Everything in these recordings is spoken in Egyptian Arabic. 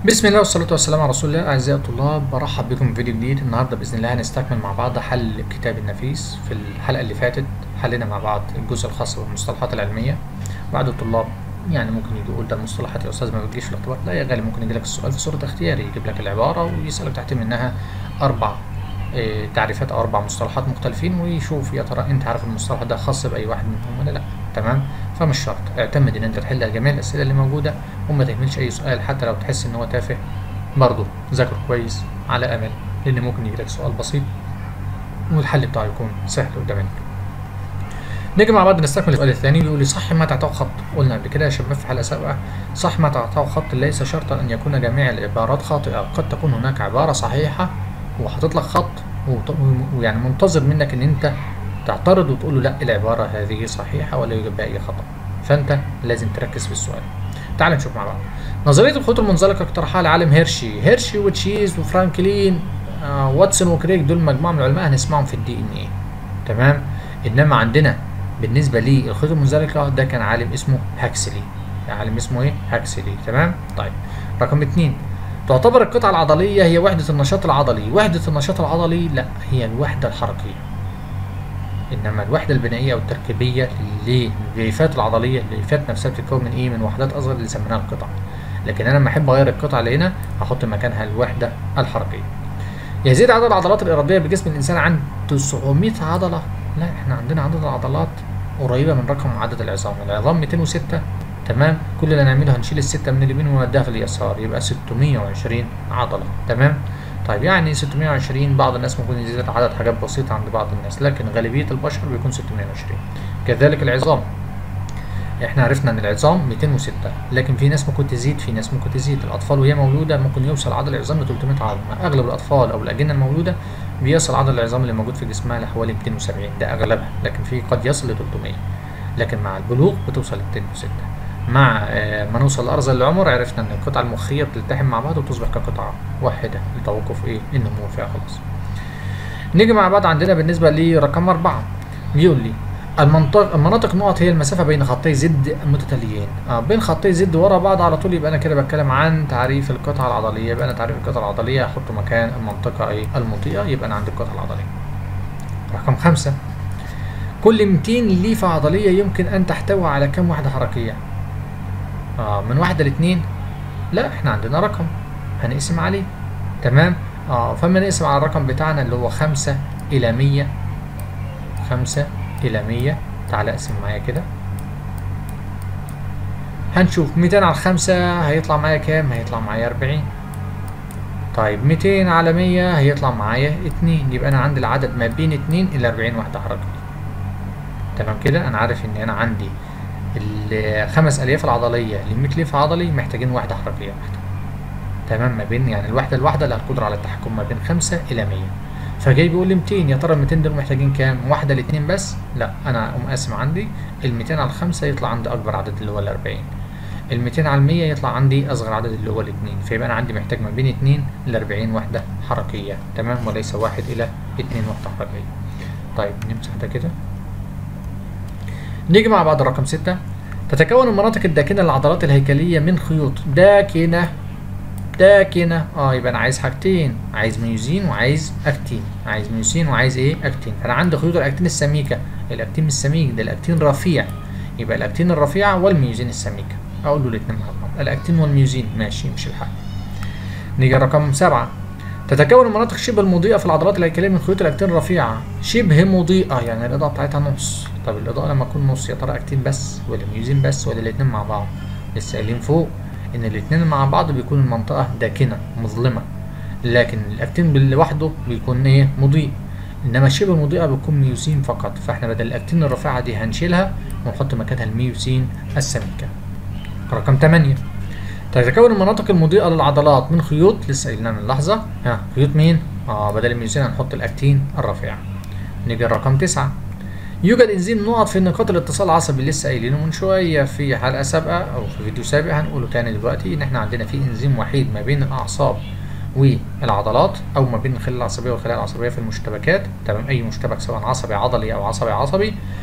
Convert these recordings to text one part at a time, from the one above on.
بسم الله والصلاة والسلام على رسول الله أعزائي الطلاب برحب بكم في فيديو جديد النهاردة بإذن الله هنستكمل مع بعض حل الكتاب النفيس في الحلقة اللي فاتت حلينا مع بعض الجزء الخاص بالمصطلحات العلمية بعض الطلاب يعني ممكن يجي يقول ده المصطلحات يا أستاذ ما بتجيش في الاختبار لا يا غالي ممكن يجي لك السؤال في صورة اختياري يجيب لك العبارة ويسألك تحت منها أربع إيه، تعريفات أو أربع مصطلحات مختلفين ويشوف يا ترى أنت عارف المصطلح ده خاص بأي واحد منهم ولا لا تمام فمش شرط اعتمد ان انت تحل جميع الاسئله اللي موجوده وما تهملش اي سؤال حتى لو تحس ان هو تافه برضه ذاكره كويس على امل لان ممكن يجيلك سؤال بسيط والحل بتاعه يكون سهل قدامك نيجي مع بعض نستكمل السؤال الثاني بيقول لي صح ما تعطاه خط قلنا قبل كده يا شباب في حلقه سابقه صح ما تعطاه خط ليس شرطا ان يكون جميع العبارات خاطئه قد تكون هناك عباره صحيحه وحاطط لك خط وط- ويعني منتظر منك ان انت تعترض وتقول له لا العباره هذه صحيحه ولا يوجد بها اي خطا فانت لازم تركز في السؤال تعال نشوف مع بعض نظريه الخطوط المنزلقه اقترحها العالم هيرشي هيرشي وتشيز وفرانكلين آه واتسون وكريك دول مجموعه من العلماء هنسمعهم في الدي ان ايه تمام انما عندنا بالنسبه للخطوط المنزلقه ده كان عالم اسمه هاكسلي عالم اسمه ايه هاكسلي تمام طيب رقم اتنين تعتبر القطعة العضلية هي وحدة النشاط العضلي، وحدة النشاط العضلي لا هي الوحدة الحركية. انما الوحده البنائيه او التركيبيه للليفات العضليه الليفات نفسها بتتكون من ايه من وحدات اصغر اللي سميناها القطع لكن انا لما احب اغير القطعه اللي هنا هحط مكانها الوحده الحركيه يزيد عدد العضلات الاراديه بجسم الانسان عن 900 عضله لا احنا عندنا عدد العضلات قريبه من رقم عدد العظام العظام 206 تمام كل اللي هنعمله هنشيل الستة من اليمين ونوديها في اليسار يبقى 620 عضلة تمام طيب يعني 620 بعض الناس ممكن يزيد عدد حاجات بسيطة عند بعض الناس لكن غالبية البشر بيكون 620 كذلك العظام احنا عرفنا ان العظام 206 لكن في ناس ممكن تزيد في ناس ممكن تزيد الاطفال وهي مولوده ممكن يوصل عدد العظام ل 300 عظمه اغلب الاطفال او الاجنه المولوده بيصل عدد العظام اللي موجود في جسمها لحوالي 270 ده اغلبها لكن في قد يصل ل 300 لكن مع البلوغ بتوصل ل 206 مع آه، ما نوصل لارذل العمر عرفنا ان القطعه المخيه بتلتحم مع بعض وتصبح كقطعه واحده لتوقف ايه النمو فيها خلاص نيجي مع بعض عندنا بالنسبه لرقم أربعة بيقول لي المنطق المناطق نقط هي المسافة بين خطي زد متتاليين آه بين خطي زد ورا بعض على طول يبقى أنا كده بتكلم عن تعريف القطعة العضلية يبقى أنا تعريف القطعة العضلية هحط مكان المنطقة إيه المضيئة يبقى أنا عندي القطعة العضلية رقم خمسة كل 200 ليفة عضلية يمكن أن تحتوي على كم وحدة حركية؟ آه من واحدة لاتنين؟ لا احنا عندنا رقم هنقسم عليه تمام؟ اه فما نقسم على الرقم بتاعنا اللي هو خمسة إلى مية خمسة إلى مية تعالى اقسم معايا كده هنشوف 200 على خمسة هيطلع معايا كام؟ هيطلع معايا 40 طيب 200 على 100 هيطلع معايا 2 يبقى أنا عندي العدد ما بين 2 إلى 40 وحدة حركية تمام كده أنا عارف إن أنا عندي الخمس ألياف العضلية ل 100 ليف عضلي محتاجين وحدة حركية واحدة تمام ما بين يعني الوحدة الواحدة اللي القدرة على التحكم ما بين 5 إلى 100 فجاي بيقول لي 200 يا ترى ال 200 دول محتاجين كام؟ واحدة لاتنين بس؟ لا أنا أقوم قاسم عندي ال 200 على الخمسة يطلع عندي أكبر عدد اللي هو ال 40 ال 200 على ال 100 يطلع عندي أصغر عدد اللي هو الاثنين فيبقى أنا عندي محتاج ما بين 2 ل 40 وحدة حركية تمام وليس واحد إلى 2 وحدة حركية طيب نمسح ده كده نيجي مع بعض رقم ستة تتكون المناطق الداكنة للعضلات الهيكلية من خيوط داكنة داكنة اه يبقى انا عايز حاجتين عايز ميوزين وعايز اكتين عايز ميوزين وعايز ايه اكتين فانا عندي خيوط الاكتين السميكة الاكتين مش سميك ده الاكتين رفيع يبقى الاكتين الرفيعة والميوزين السميكة اقول له الاثنين مع بعض الاكتين والميوزين ماشي يمشي الحال نيجي رقم سبعة تتكون المناطق شبه المضيئة في العضلات الهيكلية من خيوط الأكتين الرفيعة شبه مضيئة يعني الإضاءة بتاعتها نص طب الإضاءة لما تكون نص يا ترى أكتين بس ولا ميوزين بس ولا الاتنين مع بعض لسه قايلين فوق إن الاتنين مع بعض بيكون المنطقة داكنة مظلمة لكن الأكتين لوحده بيكون إيه مضيء إنما شبه المضيئة بيكون ميوسين فقط فإحنا بدل الأكتين الرفيعة دي هنشيلها ونحط مكانها الميوسين السميكة رقم 8 تتكون المناطق المضيئة للعضلات من خيوط لسه قايلنا من لحظة ها خيوط مين؟ اه بدل الميوسين هنحط الأكتين الرفيع نيجي الرقم تسعة يوجد انزيم نقط في نقاط الاتصال العصبي لسه قايلينه من شويه في حلقه سابقه او في فيديو سابق هنقوله تاني دلوقتي ان احنا عندنا في انزيم وحيد ما بين الاعصاب والعضلات او ما بين الخلايا العصبيه والخلايا العصبيه في المشتبكات تمام اي مشتبك سواء عصبي عضلي او عصبي عصبي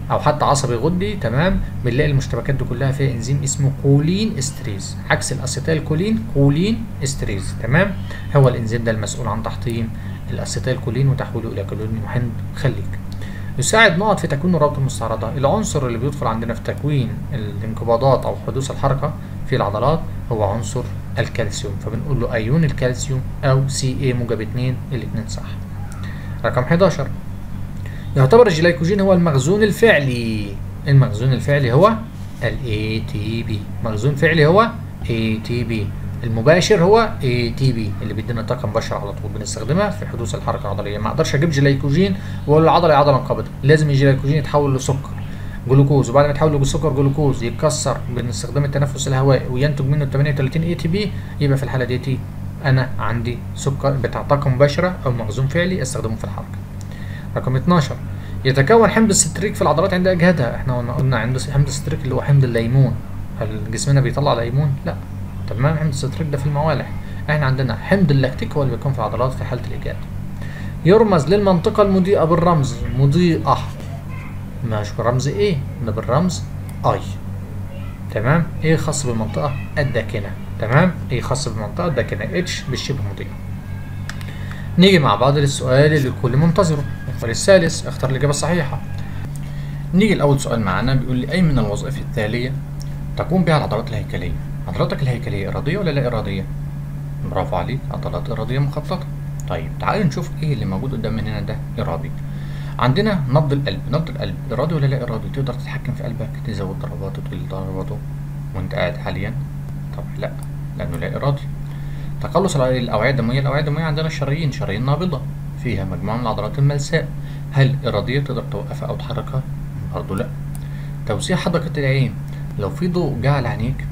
او حتى عصبي غدي تمام بنلاقي المشتبكات دي كلها فيها انزيم اسمه كولين استريز عكس الاسيتيل كولين كولين استريز تمام هو الانزيم ده المسؤول عن تحطيم الاسيتيل كولين وتحويله الى كولين وحمض خليج يساعد نقط في تكوين الروابط المستعرضة العنصر اللي بيدخل عندنا في تكوين الانقباضات أو حدوث الحركة في العضلات هو عنصر الكالسيوم فبنقول له أيون الكالسيوم أو سي اي موجب 2 الاتنين صح رقم 11 يعتبر الجلايكوجين هو المخزون الفعلي المخزون الفعلي هو ال ATP مخزون فعلي هو ATP المباشر هو ATP اللي بيدينا طاقه مباشره على طول بنستخدمها في حدوث الحركه العضليه ما اقدرش اجيب جلايكوجين واقول العضله يا عضله انقبضت لازم الجلايكوجين يتحول لسكر جلوكوز وبعد ما يتحول لسكر جلوكوز يتكسر باستخدام التنفس الهوائي وينتج منه 38 اي تي بي يبقى في الحاله دي انا عندي سكر بتاع طاقه مباشره او مخزون فعلي استخدمه في الحركه رقم 12 يتكون حمض الستريك في العضلات عند اجهادها احنا قلنا عند حمض الستريك اللي هو حمض الليمون هل جسمنا بيطلع ليمون لا تمام حمض الستريك ده في الموالح احنا عندنا حمض اللاكتيك هو اللي بيكون في العضلات في حاله الاجهاد يرمز للمنطقه المضيئه بالرمز مضيئه مش بالرمز ايه ده بالرمز اي تمام ايه خاص بالمنطقه الداكنه تمام ايه خاص بالمنطقه الداكنه اتش بالشبه مضيئه نيجي مع بعض للسؤال اللي الكل منتظره السؤال الثالث اختار الاجابه الصحيحه نيجي لاول سؤال معانا بيقول لي اي من الوظائف التاليه تقوم بها العضلات الهيكليه عضلاتك الهيكليه اراديه ولا لا اراديه برافو عليك عضلات اراديه مخططه طيب تعالوا نشوف ايه اللي موجود قدام مننا ده ارادي عندنا نبض القلب نبض القلب ارادي ولا لا ارادي تقدر تتحكم في قلبك تزود ضرباته تقلل ضرباته وانت قاعد حاليا طبعا لا لانه لا ارادي تقلص الاوعيه الدمويه الاوعيه الدمويه عندنا الشرايين شرايين نابضه فيها مجموعه من العضلات الملساء هل اراديه تقدر توقفها او تحركها برضه لا توسيع حدقه العين لو في ضوء جه على عينيك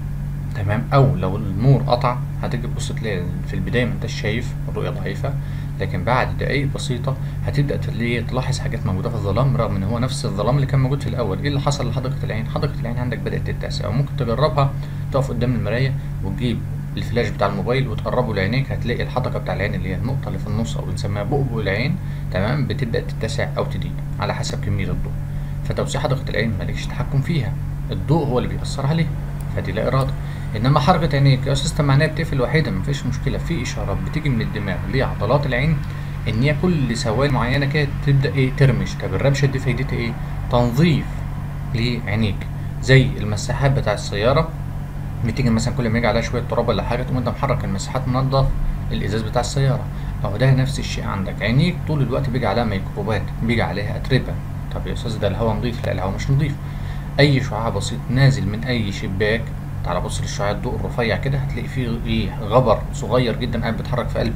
تمام او لو النور قطع هتيجي تبص تلاقي في البدايه ما انتش شايف الرؤيه ضعيفه لكن بعد دقايق بسيطه هتبدا تلاقي تلاحظ حاجات موجوده في الظلام رغم ان هو نفس الظلام اللي كان موجود في الاول ايه اللي حصل لحدقه العين حدقه العين عندك بدات تتسع او ممكن تجربها تقف قدام المرايه وتجيب الفلاش بتاع الموبايل وتقربه لعينيك هتلاقي الحدقه بتاع العين اللي هي النقطه اللي في النص او بنسميها بؤبؤ العين تمام بتبدا تتسع او تضيق على حسب كميه الضوء فتوسيع حدقه العين مالكش تحكم فيها الضوء هو اللي بيأثر عليه فدي لا اراده انما حركه عينيك يا سيستم معناها بتقفل وحيده مفيش مشكله في اشارات بتيجي من الدماغ لعضلات العين ان هي كل ثواني معينه كده تبدا ايه ترمش طب الرمشه دي فايدتها ايه تنظيف لعينيك زي المساحات بتاع السياره بتيجي مثلا كل ما يجي عليها شويه تراب ولا حاجه تقوم انت محرك المساحات منظف الازاز بتاع السياره اهو ده نفس الشيء عندك عينيك طول الوقت بيجي عليها ميكروبات بيجي عليها اتربه طب يا استاذ ده الهواء نظيف لا الهواء مش نظيف اي شعاع بسيط نازل من اي شباك تعالى بص للشعاع الضوء الرفيع كده هتلاقي فيه ايه غبر صغير جدا قاعد بيتحرك في قلب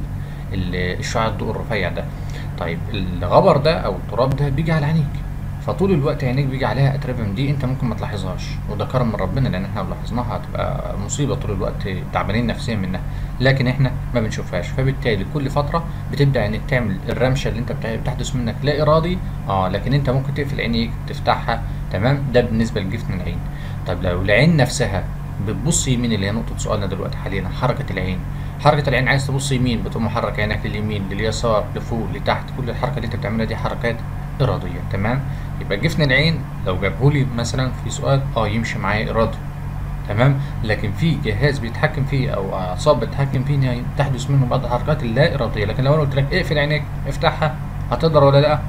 الشعاع الضوء الرفيع ده طيب الغبر ده او التراب ده بيجي على عينيك فطول الوقت عينيك بيجي عليها اتربه من دي انت ممكن ما تلاحظهاش وده كرم من ربنا لان احنا لو لاحظناها هتبقى مصيبه طول الوقت تعبانين نفسيا منها لكن احنا ما بنشوفهاش فبالتالي كل فتره بتبدا عينيك تعمل الرمشه اللي انت بتحدث منك لا ارادي اه لكن انت ممكن تقفل عينيك تفتحها تمام ده بالنسبه لجفن العين طب لو العين نفسها بتبص يمين اللي هي نقطه سؤالنا دلوقتي حاليا حركه العين حركه العين عايز تبص يمين بتقوم محرك عينك لليمين لليسار لفوق لتحت كل الحركه اللي انت بتعملها دي حركات اراديه تمام يبقى جفن العين لو جابهولي مثلا في سؤال اه يمشي معايا ارادي تمام لكن في جهاز بيتحكم فيه او اعصاب بتتحكم فيه ان تحدث منه بعض الحركات اللا اراديه لكن لو انا قلت لك اقفل عينيك افتحها هتقدر ولا لا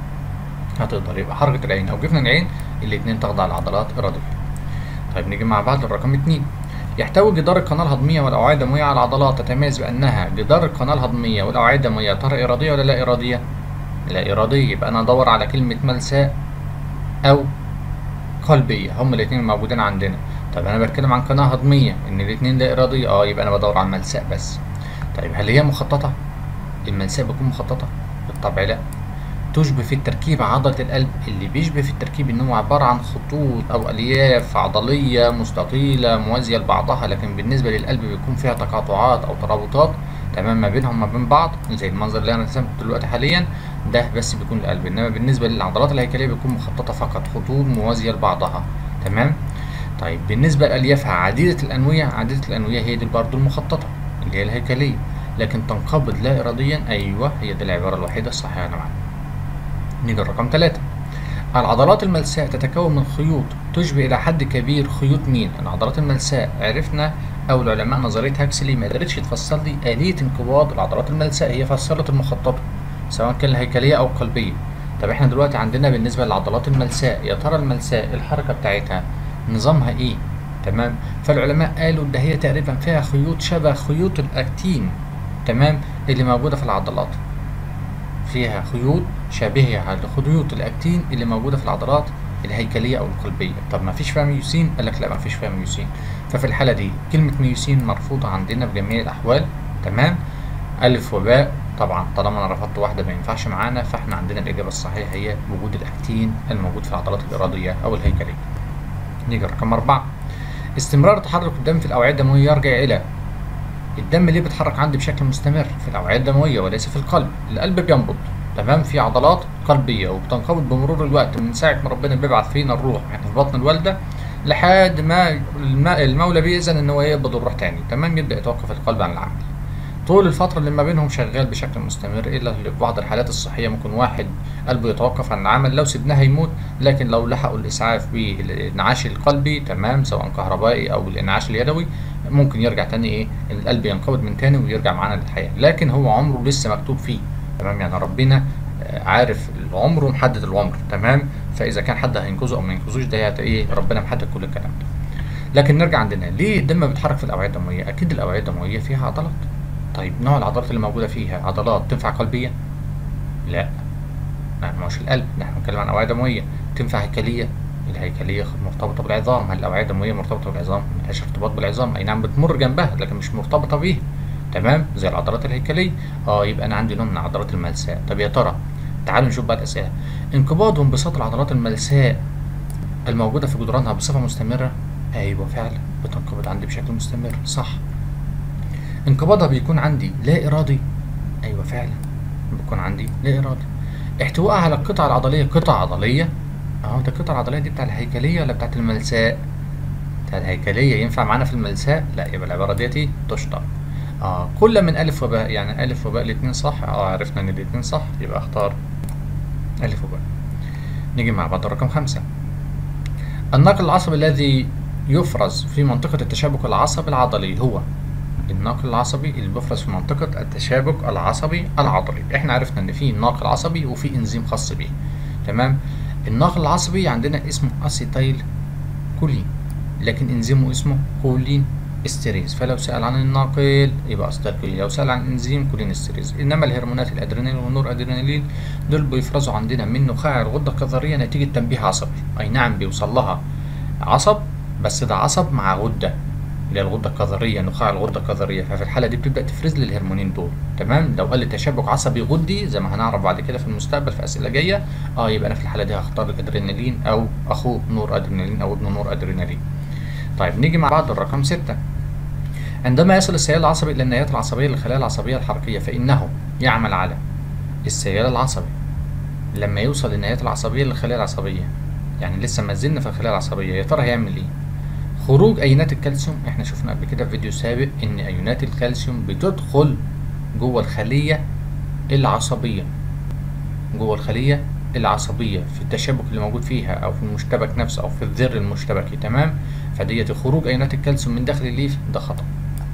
هتقدر يبقى حركه العين او جفن العين الاثنين تخضع لعضلات اراديه طيب نيجي مع بعض الرقم اتنين يحتوي جدار القناة الهضمية والأوعية الدموية على عضلات تتميز بأنها جدار القناة الهضمية والأوعية الدموية ترى إرادية ولا لا إرادية؟ لا إرادية يبقى أنا أدور على كلمة ملساء أو قلبية هما الاتنين موجودين عندنا طيب أنا بتكلم عن قناة هضمية إن الاتنين لا إرادية أه يبقى أنا بدور على الملساء بس طيب هل هي مخططة؟ الملساء بتكون مخططة؟ بالطبع لا تشبه في التركيب عضلة القلب اللي بيشبه في التركيب ان هو عبارة عن خطوط او الياف عضلية مستطيلة موازية لبعضها لكن بالنسبة للقلب بيكون فيها تقاطعات او ترابطات تمام ما بينهم ما بين بعض زي المنظر اللي انا رسمته دلوقتي حاليا ده بس بيكون القلب انما بالنسبة للعضلات الهيكلية بيكون مخططة فقط خطوط موازية لبعضها تمام طيب بالنسبة لأليافها عديدة الأنوية عديدة الأنوية هي دي برضه المخططة اللي هي الهيكلية لكن تنقبض لا إراديا أيوه هي دي العبارة الوحيدة الصحيحة يا جماعة نيجي الرقم ثلاثة العضلات الملساء تتكون من خيوط تشبه إلى حد كبير خيوط مين؟ العضلات الملساء عرفنا أو العلماء نظرية هاكسلي ما قدرتش تفسر لي آلية انقباض العضلات الملساء هي فسرت المخططة سواء كان الهيكلية أو القلبية طب احنا دلوقتي عندنا بالنسبة للعضلات الملساء يا ترى الملساء الحركة بتاعتها نظامها ايه؟ تمام فالعلماء قالوا ده هي تقريبا فيها خيوط شبه خيوط الأكتين تمام اللي موجودة في العضلات فيها خيوط شبيهة لخيوط الأكتين اللي موجودة في العضلات الهيكلية أو القلبية طب ما فيش فيها ميوسين قال لك لا ما فيش فيها ميوسين ففي الحالة دي كلمة ميوسين مرفوضة عندنا في جميع الأحوال تمام ألف وباء طبعا طالما أنا رفضت واحدة ما ينفعش معانا فاحنا عندنا الإجابة الصحيحة هي وجود الأكتين الموجود في العضلات الإرادية أو الهيكلية نيجي رقم أربعة استمرار تحرك الدم في الأوعية الدموية يرجع إلى الدم ليه بيتحرك عندي بشكل مستمر في الأوعية الدموية وليس في القلب القلب بينبض تمام في عضلات قلبية وبتنقبض بمرور الوقت من ساعة ما ربنا بيبعث فينا الروح يعني في بطن الوالدة لحد ما المولى بيأذن إن هو يقبض الروح تاني تمام يبدأ يتوقف القلب عن العمل طول الفترة اللي ما بينهم شغال بشكل مستمر إلا في بعض الحالات الصحية ممكن واحد قلبه يتوقف عن العمل لو سيبناه يموت لكن لو لحقوا الإسعاف بالإنعاش القلبي تمام سواء كهربائي أو الإنعاش اليدوي ممكن يرجع تاني إيه القلب ينقبض من تاني ويرجع معانا للحياة لكن هو عمره لسه مكتوب فيه تمام يعني ربنا عارف العمر ومحدد العمر تمام فإذا كان حد هينقذه أو ما ينقذوش ده إيه ربنا محدد كل الكلام ده لكن نرجع عندنا ليه الدم بيتحرك في الأوعية الدموية أكيد الأوعية الدموية فيها عضلات طيب نوع العضلات اللي موجودة فيها عضلات تنفع قلبية؟ لا ما مش القلب نحن بنتكلم عن أوعية دموية تنفع هيكلية الهيكلية مرتبطة بالعظام هل الأوعية الدموية مرتبطة بالعظام؟ ملهاش ارتباط بالعظام أي نعم بتمر جنبها لكن مش مرتبطة بيها تمام زي العضلات الهيكلية اه يبقى أنا عندي نوع من عضلات الملساء طب يا ترى تعالوا نشوف بقى الأسئلة انقباض وانبساط العضلات الملساء الموجودة في جدرانها بصفة مستمرة أيوة فعلا بتنقبض عندي بشكل مستمر صح انقباضها بيكون عندي لا إرادي أيوة فعلا بيكون عندي لا إرادي احتوائها على القطع العضلية قطع عضلية أهو ده القطع العضلية دي بتاع الهيكلية ولا بتاعت الملساء؟ بتاع الهيكلية ينفع معانا في الملساء؟ لا يبقى العبارة ديتي تشطب آه كل من ألف وباء يعني ألف وباء الاتنين صح اه عرفنا إن الاتنين صح يبقى أختار ألف وباء نيجي مع بعض رقم خمسة النقل العصبي الذي يفرز في منطقة التشابك العصبي العضلي هو الناقل العصبي اللي بيفرز في منطقة التشابك العصبي العضلي احنا عرفنا ان في ناقل عصبي وفي انزيم خاص بيه تمام الناقل العصبي عندنا اسمه اسيتايل كولين لكن انزيمه اسمه كولين استريز فلو سأل عن الناقل يبقى اسيتايل كولين لو سأل عن انزيم كولين استريز انما الهرمونات الادرينالين والنور ادرينالين دول بيفرزوا عندنا من نخاع الغدة الكظرية نتيجة تنبيه عصبي اي نعم بيوصل لها عصب بس ده عصب مع غدة اللي هي الغده الكظريه نخاع الغده الكظريه ففي الحاله دي بتبدا تفرز لي الهرمونين دول تمام لو قال لي تشابك عصبي غدي زي ما هنعرف بعد كده في المستقبل في اسئله جايه اه يبقى انا في الحاله دي هختار الادرينالين او اخوه نور ادرينالين او ابنه نور ادرينالين طيب نيجي مع بعض الرقم ستة عندما يصل السيال العصبي الى النهايات العصبيه للخلايا العصبيه الحركيه فانه يعمل على السيال العصبي لما يوصل للنهايات العصبيه للخلايا العصبيه يعني لسه ما زلنا في الخلايا العصبيه يا ترى هيعمل ايه خروج ايونات الكالسيوم احنا شفنا قبل كده في فيديو سابق ان ايونات الكالسيوم بتدخل جوه الخليه العصبيه جوه الخليه العصبيه في التشابك اللي موجود فيها او في المشتبك نفسه او في الذر المشتبكي تمام فديت خروج ايونات الكالسيوم من داخل الليف ده خطا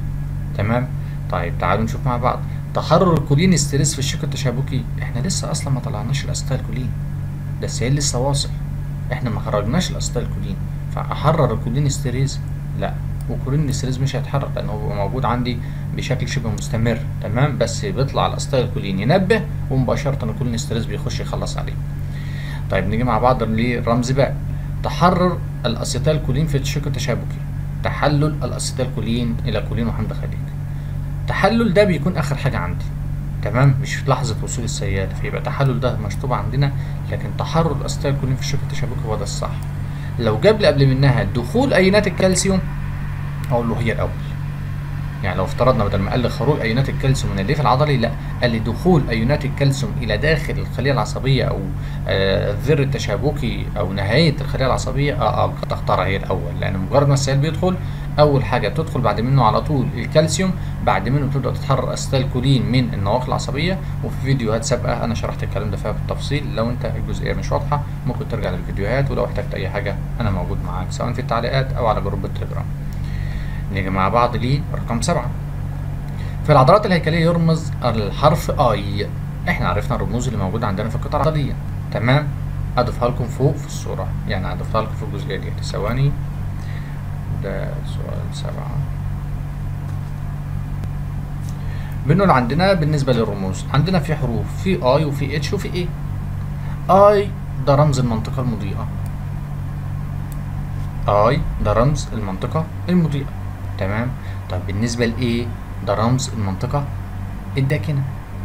تمام طيب تعالوا نشوف مع بعض تحرر الكولين ستريس في الشق التشابكي احنا لسه اصلا ما طلعناش الاستايل كولين ده السيل لسه واصل احنا ما خرجناش الاستايل كولين فاحرر الكولين استريز لا وكولين استريز مش هيتحرك لانه هو موجود عندي بشكل شبه مستمر تمام بس بيطلع الاستايل كولين ينبه ومباشره الكولين استريز بيخش يخلص عليه طيب نيجي مع بعض للرمز بقى تحرر الاسيتال كولين في الشق التشابكي تحلل الاسيتال كولين الى كولين وحمض خليج التحلل ده بيكون اخر حاجه عندي تمام مش في لحظه وصول السياله فيبقى التحلل ده مشطوب عندنا لكن تحرر الاسيتال كولين في الشق التشابكي هو ده الصح لو جاب لي قبل منها دخول ايونات الكالسيوم اقول له هي الاول يعني لو افترضنا بدل ما قال لي خروج ايونات الكالسيوم من الليف العضلي لا قال لي دخول ايونات الكالسيوم الى داخل الخليه العصبيه او آه الذر التشابكي او نهايه الخليه العصبيه اه اه كنت اختارها هي الاول لان مجرد ما السيل بيدخل اول حاجه بتدخل بعد منه على طول الكالسيوم بعد منه بتبدا تتحرر اسيتالكولين من النواقل العصبيه وفي فيديوهات سابقه انا شرحت الكلام ده فيها بالتفصيل لو انت الجزئيه مش واضحه ممكن ترجع للفيديوهات ولو احتجت اي حاجه انا موجود معاك سواء في التعليقات او على جروب التليجرام نيجي مع بعض لرقم سبعة في العضلات الهيكليه يرمز الحرف اي احنا عرفنا الرموز اللي موجوده عندنا في القطع العضليه تمام اضيفها لكم فوق في الصوره يعني اضيفها لكم في الجزئيه دي ثواني ده سؤال سبعة بنقول عندنا بالنسبة للرموز عندنا في حروف في اي وفي اتش وفي اي اي ده رمز المنطقة المضيئة اي ده رمز المنطقة المضيئة تمام طب بالنسبة لايه ده رمز المنطقة الداكنة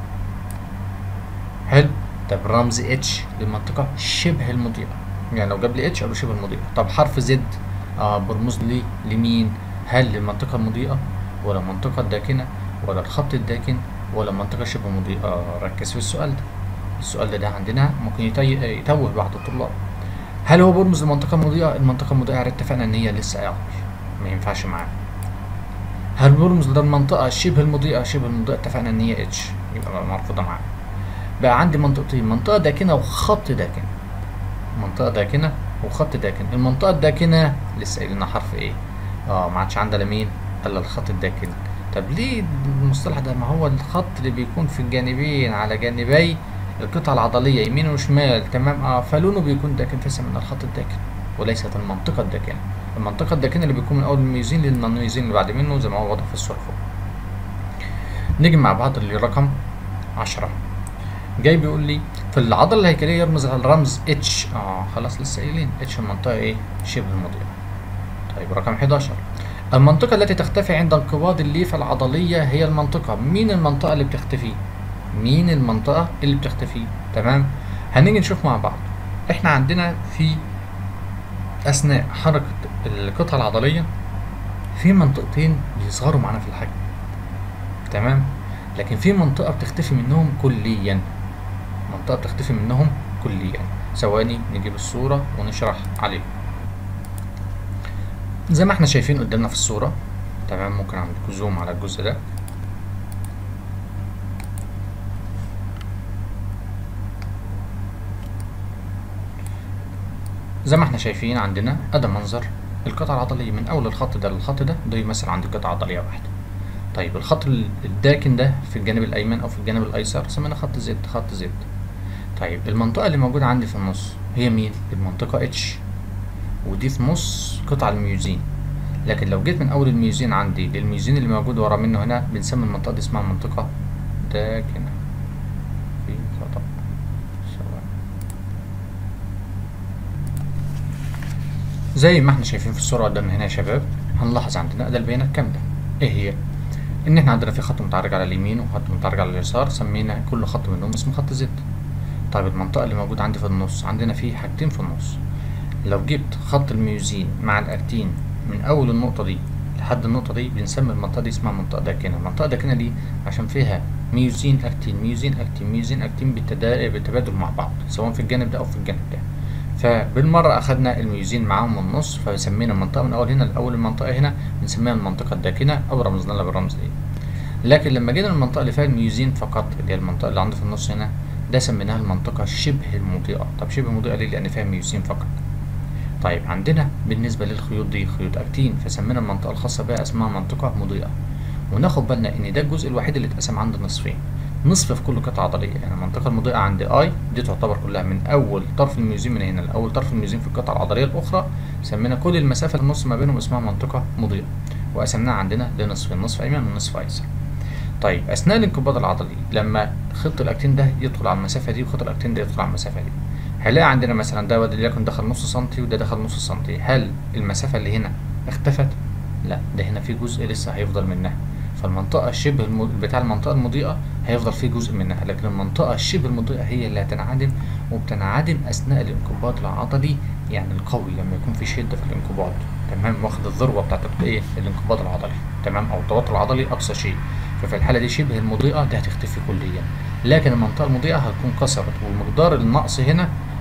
حلو طب رمز اتش للمنطقة شبه المضيئة يعني لو جاب لي اتش اقول شبه المضيئة طب حرف زد آه برمز لي لمين هل للمنطقة المضيئة ولا المنطقة الداكنة ولا الخط الداكن ولا المنطقة شبه مضيئة آه ركز في السؤال ده السؤال ده, ده عندنا ممكن يتي... يتوه بعض الطلاب هل هو برمز للمنطقة المضيئة المنطقة المضيئة اتفقنا ان هي لسه اعرف ما ينفعش معاها هل برمز للمنطقة شبه المضيئة شبه المضيئة اتفقنا ان هي اتش يبقى مرفوضة معاها بقى عندي منطقتين منطقة داكنة وخط داكن منطقة داكنة وخط داكن المنطقة الداكنة لسه قايلين حرف ايه اه ما عادش عندنا مين الا الخط الداكن طب ليه المصطلح ده ما هو الخط اللي بيكون في الجانبين على جانبي القطعة العضلية يمين وشمال تمام اه فلونه بيكون داكن فيسمى الخط الداكن وليست المنطقة الداكنة المنطقة الداكنة اللي بيكون من أول الميوزين للنانويزين اللي بعد منه زي ما هو واضح في الصورة فوق نيجي مع بعض لرقم عشرة جاي بيقول لي في العضله الهيكليه يرمز الرمز اتش اه خلاص لسه قايلين اتش المنطقه ايه شبه المضيئه طيب رقم 11 المنطقه التي تختفي عند انقباض الليفه العضليه هي المنطقه مين المنطقه اللي بتختفي مين المنطقه اللي بتختفي تمام هنيجي نشوف مع بعض احنا عندنا في اثناء حركه القطعه العضليه في منطقتين بيصغروا معانا في الحجم تمام لكن في منطقه بتختفي منهم كليا منطقة بتختفي منهم كليا ثواني نجيب الصورة ونشرح عليه زي ما احنا شايفين قدامنا في الصورة تمام ممكن عندكم زوم على الجزء ده زي ما احنا شايفين عندنا ادي منظر القطعة العضلية من اول الخط ده للخط ده ده يمثل عندي قطعة عضلية واحدة طيب الخط الداكن ده في الجانب الايمن او في الجانب الايسر سمينا خط زد خط زد طيب المنطقة اللي موجودة عندي في النص هي مين؟ المنطقة اتش ودي في نص قطع الميوزين لكن لو جيت من أول الميوزين عندي للميوزين اللي موجود ورا منه هنا بنسمي المنطقة دي اسمها المنطقة داكنة في خطأ زي ما احنا شايفين في الصورة قدامنا هنا يا شباب هنلاحظ عندنا ده البيانات كاملة ايه هي؟ ان احنا عندنا في خط متعرج على اليمين وخط متعرج على اليسار سمينا كل خط منهم اسمه خط زد طيب المنطقة اللي موجودة عندي في النص عندنا فيه حاجتين في النص لو جبت خط الميوزين مع الأكتين من أول النقطة دي لحد النقطة دي بنسمي المنطقة دي اسمها منطقة داكنة المنطقة داكنة دي عشان فيها ميوزين أكتين ميوزين أكتين ميوزين أكتين بالتبادل مع بعض سواء في الجانب ده أو في الجانب ده فبالمرة أخدنا الميوزين معاهم من النص فسمينا المنطقة من أول هنا لأول المنطقة هنا بنسميها المنطقة الداكنة أو رمزنا لها بالرمز دي لكن لما جينا المنطقة اللي فيها الميوزين فقط اللي هي المنطقة اللي عندي في النص هنا ده سميناها المنطقة شبه المضيئة طب شبه مضيئة ليه؟ لأن فيها ميوسين فقط طيب عندنا بالنسبة للخيوط دي خيوط أكتين فسمينا المنطقة الخاصة بها اسمها منطقة مضيئة وناخد بالنا إن ده الجزء الوحيد اللي اتقسم عند نصفين نصف في كل قطعة عضلية يعني المنطقة المضيئة عند اي دي تعتبر كلها من أول طرف الميوزين من هنا لأول طرف الميوزين في القطعة العضلية الأخرى سمينا كل المسافة النص ما بينهم اسمها منطقة مضيئة وقسمناها عندنا لنصفين نصف أيمن ونصف أيسر طيب اثناء الانقباض العضلي لما خط الاكتين ده يدخل على المسافه دي وخط الاكتين ده يدخل على المسافه دي هنلاقي عندنا مثلا ده وليكن دخل نص سنتي وده دخل نص سنتي هل المسافه اللي هنا اختفت لا ده هنا في جزء لسه هيفضل منها فالمنطقه الشبه الم... بتاع المنطقه المضيئه هيفضل فيه جزء منها لكن المنطقه الشبه المضيئه هي اللي هتنعدم وبتنعدم اثناء الانقباض العضلي يعني القوي لما يكون في شده في الانقباض تمام واخد الذروه بتاعت الايه الانقباض العضلي تمام او التوتر العضلي اقصى شيء ففي الحالة دي شبه المضيئة دي هتختفي كليا لكن المنطقة المضيئة هتكون كسرت ومقدار النقص هنا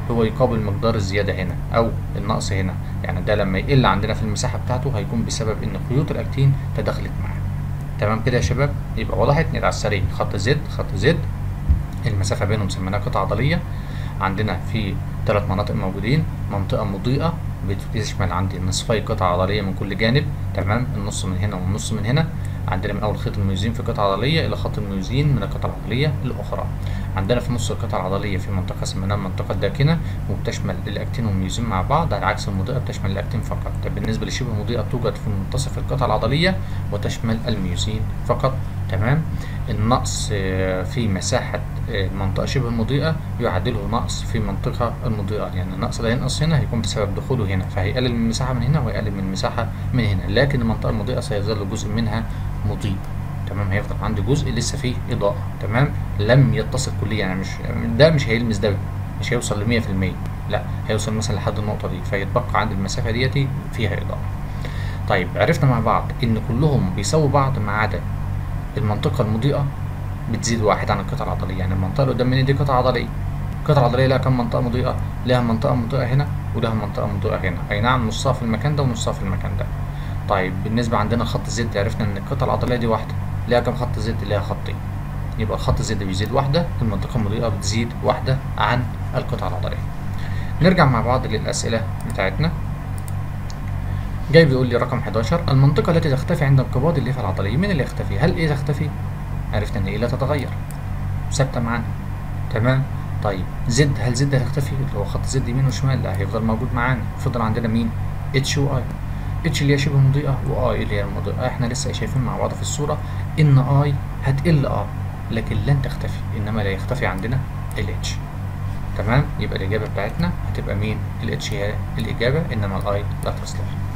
هو يقابل مقدار الزيادة هنا أو النقص هنا يعني ده لما يقل عندنا في المساحة بتاعته هيكون بسبب إن خيوط الأكتين تداخلت معاه تمام كده يا شباب يبقى وضحت نقرا على السريع خط زد خط زد المسافة بينهم سميناها قطعة عضلية عندنا في ثلاث مناطق موجودين منطقة مضيئة بتشمل عندي نصفي قطعة عضلية من كل جانب تمام النص من هنا والنص من هنا عندنا من أول خيط الميوزين في قطعة عضلية إلى خط الميوزين من القطعة العضلية الأخرى عندنا في نص القطعة العضلية في منطقة سميناها المنطقة الداكنة وبتشمل الأكتين والميوزين مع بعض على عكس المضيئة بتشمل الأكتين فقط طب بالنسبة لشبه المضيئة توجد في منتصف القطعة العضلية وتشمل الميوزين فقط تمام النقص في مساحة المنطقة شبه المضيئة يعادله نقص في منطقة المضيئة يعني النقص ده ينقص هنا هيكون بسبب دخوله هنا فهيقلل من المساحة من هنا ويقلل من المساحة من هنا لكن المنطقة المضيئة سيظل جزء منها مضيء تمام هيفضل عندي جزء لسه فيه إضاءة تمام لم يتصل كليا يعني مش ده مش هيلمس ده مش هيوصل لمية في المية لا هيوصل مثلا لحد النقطة دي فيتبقى عند المسافة ديتي فيها إضاءة طيب عرفنا مع بعض إن كلهم بيساووا بعض ما عدا المنطقة المضيئة بتزيد واحد عن القطعة العضلية يعني المنطقة اللي قدام مني دي قطعة عضلية القطعة العضلية لها كم منطقة مضيئة؟ لها منطقة مضيئة هنا ولها منطقة مضيئة هنا أي نعم نصها في المكان ده ونصها في المكان ده طيب بالنسبة عندنا خط زد عرفنا إن القطعة العضلية دي واحدة لها كم خط زد؟ لها خطين يبقى الخط زد بيزيد واحدة المنطقة المضيئة بتزيد واحدة عن القطعة العضلية نرجع مع بعض للأسئلة بتاعتنا جاي بيقول لي رقم 11 المنطقة التي تختفي عند انقباض الليفة العضلية مين اللي يختفي؟ هل ايه تختفي؟ عرفنا ان ايه لا تتغير ثابتة معانا تمام طيب زد هل زد هتختفي اللي هو خط زد يمين وشمال لا هيفضل موجود معانا فضل عندنا مين اتش واي اتش اللي هي شبه مضيئة واي اللي هي المضيئة احنا لسه شايفين مع بعض في الصورة ان اي هتقل اه لكن لن تختفي انما لا يختفي عندنا الاتش تمام يبقى الاجابة بتاعتنا هتبقى مين الاتش هي الاجابة انما الاي لا تصلح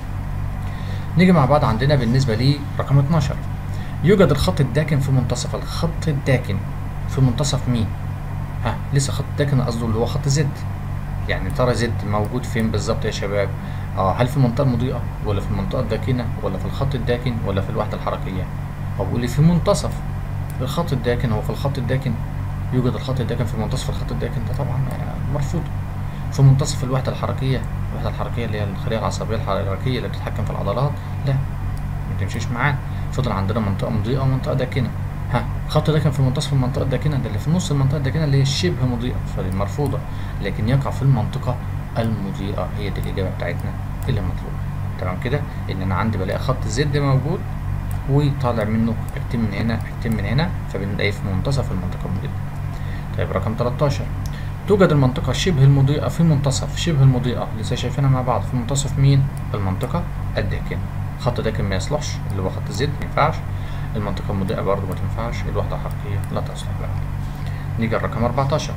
نيجي مع بعض عندنا بالنسبة لي رقم 12 يوجد الخط الداكن في منتصف الخط الداكن في منتصف مين؟ ها لسه خط الداكن قصده اللي هو خط زد يعني ترى زد موجود فين بالظبط يا شباب؟ اه هل في المنطقة المضيئة ولا في المنطقة الداكنة ولا في الخط الداكن ولا في الوحدة الحركية؟ هو بيقول لي في منتصف الخط الداكن هو في الخط الداكن يوجد الخط الداكن في منتصف الخط الداكن ده طبعا مرفوض في منتصف الوحدة الحركية الوحدة الحركية اللي هي الخلية العصبية الحركية اللي بتتحكم في العضلات لا ما تمشيش معانا فضل عندنا منطقة مضيئة ومنطقة داكنة ها خط داكن في منتصف المنطقة الداكنة ده اللي في نص المنطقة الداكنة اللي هي شبه مضيئة فدي مرفوضة لكن يقع في المنطقة المضيئة هي دي الإجابة بتاعتنا اللي مطلوبة تمام كده إن أنا عندي بلاقي خط زد موجود وطالع منه حتتين من هنا حتتين من هنا فبنلاقيه في منتصف المنطقة المضيئة طيب رقم 13 توجد المنطقة شبه المضيئة في منتصف شبه المضيئة لسه شايفينها مع بعض في منتصف مين؟ المنطقة الداكنة خط داكن ما يصلحش اللي هو خط زد ما ينفعش المنطقة المضيئة برضه ما تنفعش الوحدة الحركية لا تصلح بقى نيجي الرقم 14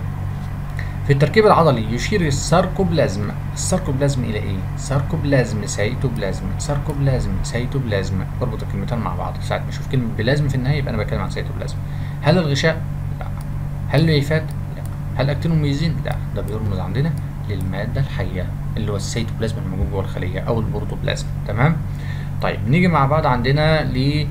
في التركيب العضلي يشير الساركوبلازم الساركوبلازم إلى إيه؟ ساركوبلازم سيتوبلازم ساركوبلازم سيتوبلازم اربط الكلمتين مع بعض ساعة ما أشوف كلمة بلازم في النهاية يبقى أنا بتكلم عن سيتوبلازم هل الغشاء؟ لا هل الليفات؟ لا هل أكتينوميزين؟ لا ده بيرمز عندنا للمادة الحية اللي هو السيتوبلازم الموجود جوه الخلية أو البروتوبلازم تمام؟ طيب نيجي مع بعض عندنا ل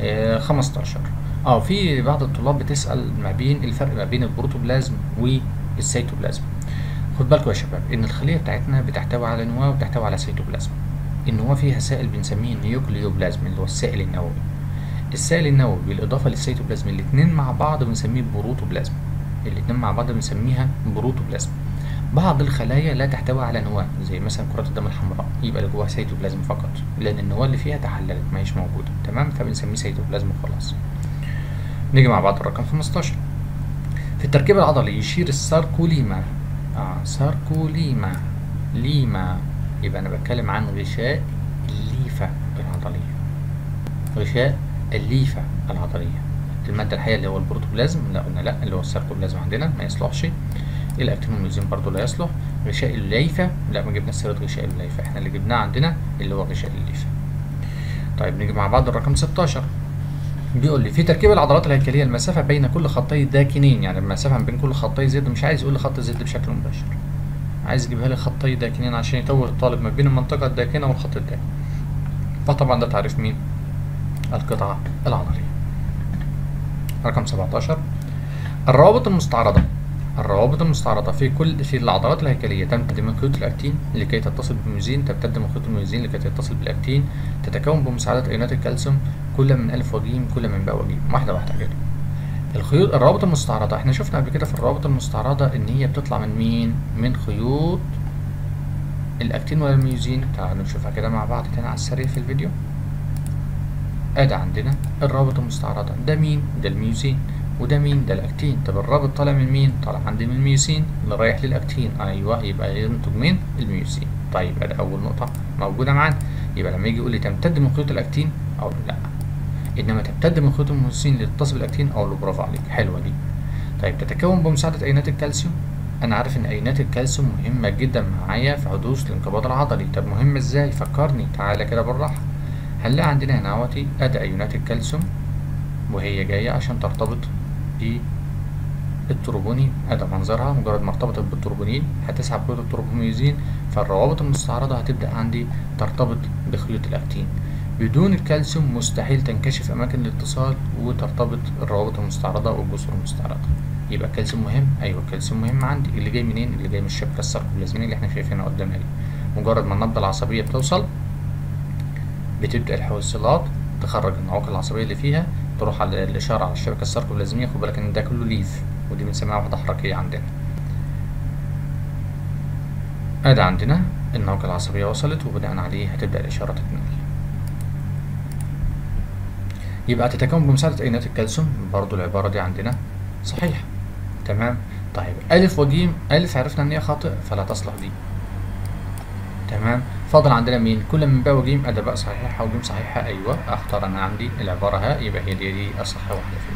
15 اه في بعض الطلاب بتسأل ما بين الفرق ما بين البروتوبلازم والسيتوبلازم خد بالكم يا شباب ان الخليه بتاعتنا بتحتوي على نواه وبتحتوي على سيتوبلازم النواه فيها سائل بنسميه نيوكليوبلازم اللي هو السائل النووي السائل النووي بالاضافه للسيتوبلازم الاثنين مع بعض بنسميه بروتوبلازم الاثنين مع بعض بنسميها بروتوبلازم بعض الخلايا لا تحتوي على نواه زي مثلا كرات الدم الحمراء يبقى اللي جواها سيتوبلازم فقط لان النواه اللي فيها تحللت ما هيش موجوده تمام فبنسميه سيتوبلازم وخلاص نيجي مع بعض الرقم 15 في التركيب العضلي يشير الساركوليما آه ساركوليما ليما يبقى انا بتكلم عن غشاء الليفه العضليه غشاء الليفه العضليه الماده الحيه اللي هو البروتوبلازم لا قلنا لا اللي هو الساركوبلازم عندنا ما يصلحش الاكتينوميوزين برضو لا يصلح غشاء الليفة لا ما جبنا سيرة غشاء الليفة احنا اللي جبناه عندنا اللي هو غشاء الليفة طيب نيجي مع بعض الرقم 16 بيقول لي في تركيب العضلات الهيكلية المسافة بين كل خطي داكنين يعني المسافة بين كل خطي زد مش عايز يقول لي خط زد بشكل مباشر عايز يجيبها لي خطي داكنين عشان يتوه الطالب ما بين المنطقة الداكنة والخط الداكن فطبعا ده تعريف مين القطعة العضلية رقم 17 الروابط المستعرضة الروابط المستعرضة في كل في العضلات الهيكلية تمتد من خيوط الأكتين لكي تتصل بالميوزين تمتد من خيوط الميوزين لكي تتصل بالأكتين تتكون بمساعدة أيونات الكالسيوم كل من ألف وجيم كل من باء وجيم واحدة واحدة كده الخيوط الروابط المستعرضة احنا شفنا قبل كده في الروابط المستعرضة إن هي بتطلع من مين؟ من خيوط الأكتين ولا الميوزين تعالوا نشوفها كده مع بعض تاني على السريع في الفيديو ادي عندنا الرابط المستعرضة ده مين؟ ده الميوزين وده مين؟ ده الأكتين طب الرابط طالع من مين؟ طالع عندي من الميوسين اللي رايح للأكتين أيوه يبقى ينتج من الميوسين طيب ادي أول نقطة موجودة معانا يبقى لما يجي يقول لي تمتد من خيوط الأكتين أقول له لأ إنما تمتد من خيوط الميوسين لتتصل بالأكتين أقول له برافو عليك حلوة دي طيب تتكون بمساعدة أيونات الكالسيوم أنا عارف إن أيونات الكالسيوم مهمة جدا معايا في حدوث الانقباض العضلي طب مهمة إزاي؟ فكرني تعالى كده بالراحة هنلاقي عندنا هنا اهوتي ادي ايونات الكالسيوم وهي جايه عشان ترتبط بالتروبونين ادي منظرها مجرد ما ارتبطت بالتروبونين هتسحب خيوط التروبوميوزين فالروابط المستعرضه هتبدا عندي ترتبط بخيوط الاكتين بدون الكالسيوم مستحيل تنكشف اماكن الاتصال وترتبط الروابط المستعرضه والجسور المستعرضه يبقى الكالسيوم مهم ايوه الكالسيوم مهم عندي اللي جاي منين اللي جاي من الشبكه الساركوبلازميه اللي احنا شايفينها قدامنا دي مجرد ما النبضه العصبيه بتوصل بتبدأ الحويصلات تخرج النواقل العصبية اللي فيها تروح على الإشارة على الشبكة الساركوبلازمية خد بالك إن ده كله ليف ودي بنسميها وحدة حركية عندنا أدي عندنا النواقل العصبية وصلت وبناء عليه هتبدأ الإشارة تتنقل يبقى تتكون بمساعدة أيونات الكالسيوم برضو العبارة دي عندنا صحيحة تمام طيب ألف وجيم ألف عرفنا إن هي خاطئة فلا تصلح دي تمام فاضل عندنا مين كل من باء وجيم ادى باء صحيحه وجيم صحيحه ايوه اختار انا عندي العباره ها يبقى هي دي, دي اصح واحده فيهم